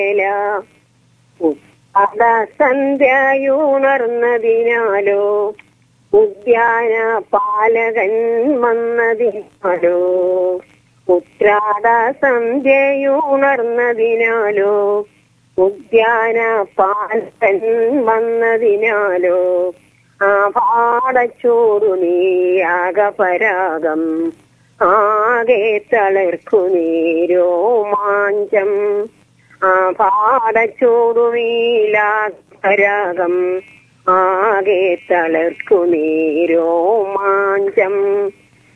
വേല സന്ധ്യയുണർന്നതിനാലോ ഉദ്യാന പാലകൻ വന്നതിനാലോ ഉത്രാട സന്ധ്യയുണർന്നതിനാലോ ഉദ്യാന പാലകൻ വന്നതിനാലോ ആഭാടച്ചോടു നീയാകപരാഗം ആകെ തളർക്കു നീരോമാഞ്ചം ആഭാടച്ചോടു നീലാപരാഗം ആകെ തളർക്കു നീരോമാഞ്ചം